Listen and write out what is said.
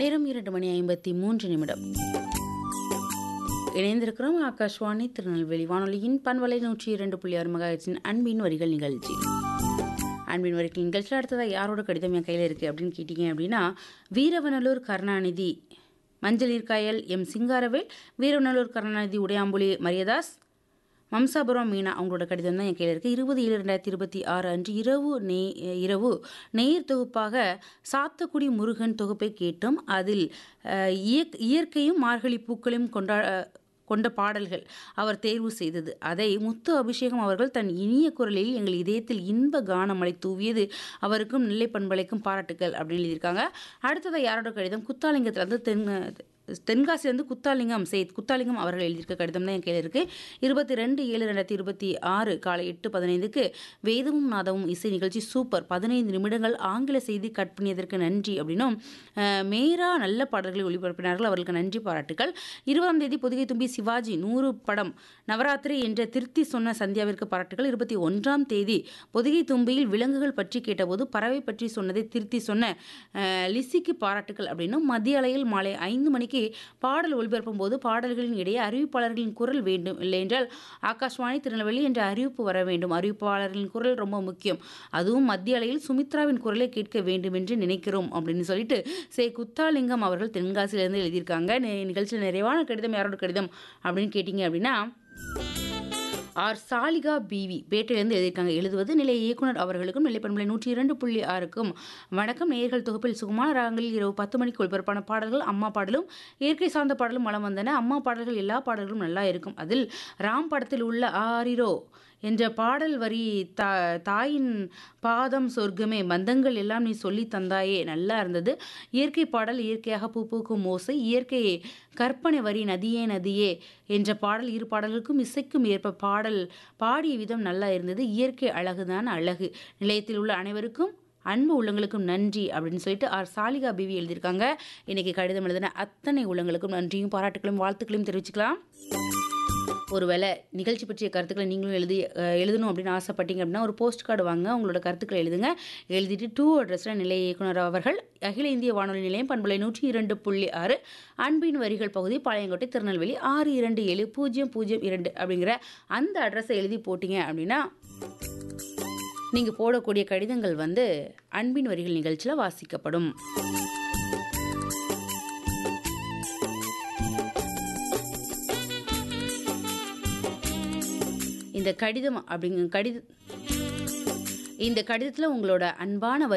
நேரம் இரண்டு மணி ஐம்பத்தி மூன்று நிமிடம் இணைந்திருக்கிறோம் ஆகாஷ்வாணி திருநெல்வேலி வானொலியின் பண்பலை நூற்றி இரண்டு புள்ளி ஆறு மகாயிற்றின் அன்பின் வரிகள் நிகழ்ச்சி அன்பின் வரிகள் நிகழ்ச்சியில் அடுத்ததாக யாரோட கடிதம் என் கையில் இருக்குது அப்படின்னு கேட்டிங்க அப்படின்னா வீரவனலூர் கருணாநிதி மஞ்சள் நீர்க்காயல் எம் சிங்காரவேல் வீரவனலூர் கருணாநிதி உடையாம்புலி மரியதாஸ் மம்சாபுரம் மீனா அவங்களோட கடிதம் தான் என் கையில் இருக்குது இருபது ஏழு ரெண்டாயிரத்தி இருபத்தி ஆறு அன்று இரவு நே இரவு நேர் தொகுப்பாக சாத்தக்குடி முருகன் தொகுப்பை கேட்டோம் அதில் அஹ், இயற் இயற்கையும் மார்கழி பூக்களையும் கொண்டா கொண்ட பாடல்கள் அவர் தேர்வு செய்தது அதை முத்து அபிஷேகம் அவர்கள் தன் இனிய குரலில் எங்கள் இதயத்தில் இன்ப கானமலை தூவியது அவருக்கும் நெல்லை பண்பலைக்கும் பாராட்டுக்கள் அப்படின்னு எழுதியிருக்காங்க அடுத்ததை யாரோட கடிதம் குத்தாலிங்கத்தில் வந்து தென் தென்காசியிலேருந்து குத்தாலிங்கம் செய் குத்தாலிங்கம் அவர்கள் எழுதியிருக்க கடிதம் தான் என் கையில் இருக்குது இருபத்தி ரெண்டு ஏழு ரெண்டாயிரத்தி இருபத்தி ஆறு காலை எட்டு பதினைந்துக்கு வேதமும் நாதமும் இசை நிகழ்ச்சி சூப்பர் பதினைந்து நிமிடங்கள் ஆங்கில செய்தி கட் பண்ணியதற்கு நன்றி அப்படின்னும் அஹ், மேரா நல்ல பாடல்களை ஒளிபரப்பினார்கள் அவர்களுக்கு நன்றி பாராட்டுகள் இருபதாம் தேதி பொதிகை தும்பி சிவாஜி நூறு படம் நவராத்திரி என்ற திருத்தி சொன்ன சந்தியாவிற்கு பாராட்டுகள் இருபத்தி ஒன்றாம் தேதி பொதிகை தும்பியில் விலங்குகள் பற்றி கேட்டபோது பறவை பற்றி சொன்னதை திருத்தி சொன்ன அஹ், லிசிக்கு பாராட்டுகள் அப்படின்னும் மத்திய அலையில் மாலை ஐந்து மணிக்கு பாடல் ஒளிபரப்பும் போது பாடல்களின் இடையே அறிவிப்பாளர்களின் குரல் வேண்டும் இல்லையென்றால் ஆகாஷ்வாணி திருநெல்வேலி என்ற அறிவிப்பு வர வேண்டும் அறிவிப்பாளர்களின் குரல் ரொம்ப முக்கியம் அதுவும் மத்திய அலையில் சுமித்ராவின் குரலை கேட்க வேண்டும் என்று நினைக்கிறோம் அப்படின்னு சொல்லிட்டு சே குத்தாலிங்கம் அவர்கள் தென்காசியிலிருந்து எழுதியிருக்காங்க நி- நிகழ்ச்சியில் நிறைவான கடிதம் யாரோட கடிதம் அப்படின்னு கேட்டிங்க அப்படின்னா ஆர் சாலிகா பிவி பேட்டையிலிருந்து எழுதியிருக்காங்க எழுதுவது நிலைய இயக்குனர் அவர்களுக்கும் நிலை பண்பலை நூற்றி இரண்டு புள்ளி ஆறுக்கும் வணக்கம் நேயர்கள் தொகுப்பில் சுகுமார ராகங்களில் இரவு பத்து மணிக்கு ஒளிபரப்பான பாடல்கள் அம்மா பாடலும் இயற்கை சார்ந்த பாடலும் வளம் வந்தன அம்மா பாடல்கள் எல்லா பாடல்களும் நல்லா இருக்கும் அதில் ராம் படத்தில் உள்ள ஆரிரோ என்ற பாடல் வரி தா தாயின் பாதம் சொர்க்கமே பந்தங்கள் எல்லாம் நீ சொல்லி தந்தாயே நல்லா இருந்தது இயற்கை பாடல் இயற்கையாக பூ பூக்கும் ஓசை இயற்கை கற்பனை வரி நதியே நதியே என்ற பாடல் இரு பாடல்களுக்கும் இசைக்கும் ஏற்ப பாடல் பாடிய விதம் நல்லா இருந்தது இயற்கை அழகுதான் அழகு நிலையத்தில் உள்ள அனைவருக்கும் அன்பு உள்ளங்களுக்கும் நன்றி அப்படின்னு சொல்லிட்டு ஆர் சாலிகா பிவி எழுதியிருக்காங்க இன்னைக்கு கடிதம் எழுதின அத்தனை உள்ளங்களுக்கும் நன்றியும் பாராட்டுகளும் வாழ்த்துக்களையும் தெரிவிச்சுக்கலாம் ஒருவேளை நிகழ்ச்சி பற்றிய கருத்துக்களை நீங்களும் எழுதி அஹ், எழுதணும் அப்படின்னு ஆசைப்பட்டீங்க அப்படின்னா ஒரு போஸ்ட் கார்டு வாங்க உங்களோட கருத்துக்களை எழுதுங்க எழுதிட்டு டூ அட்ரஸில் நிலைய இயக்குனர் அவர்கள் அகில இந்திய வானொலி நிலையம் பண்பலை நூற்றி இரண்டு புள்ளி ஆறு அன்பின் வரிகள் பகுதி பாளையங்கோட்டை திருநெல்வேலி ஆறு இரண்டு ஏழு பூஜ்ஜியம் பூஜ்ஜியம் இரண்டு அப்படிங்கிற அந்த அட்ரஸை எழுதி போட்டீங்க அப்படின்னா நீங்கள் போடக்கூடிய கடிதங்கள் வந்து அன்பின் வரிகள் நிகழ்ச்சியில் வாசிக்கப்படும் இந்த கடிதம் அப்படிங்க கடித இந்த கடிதத்தில் உங்களோட அன்பான வரி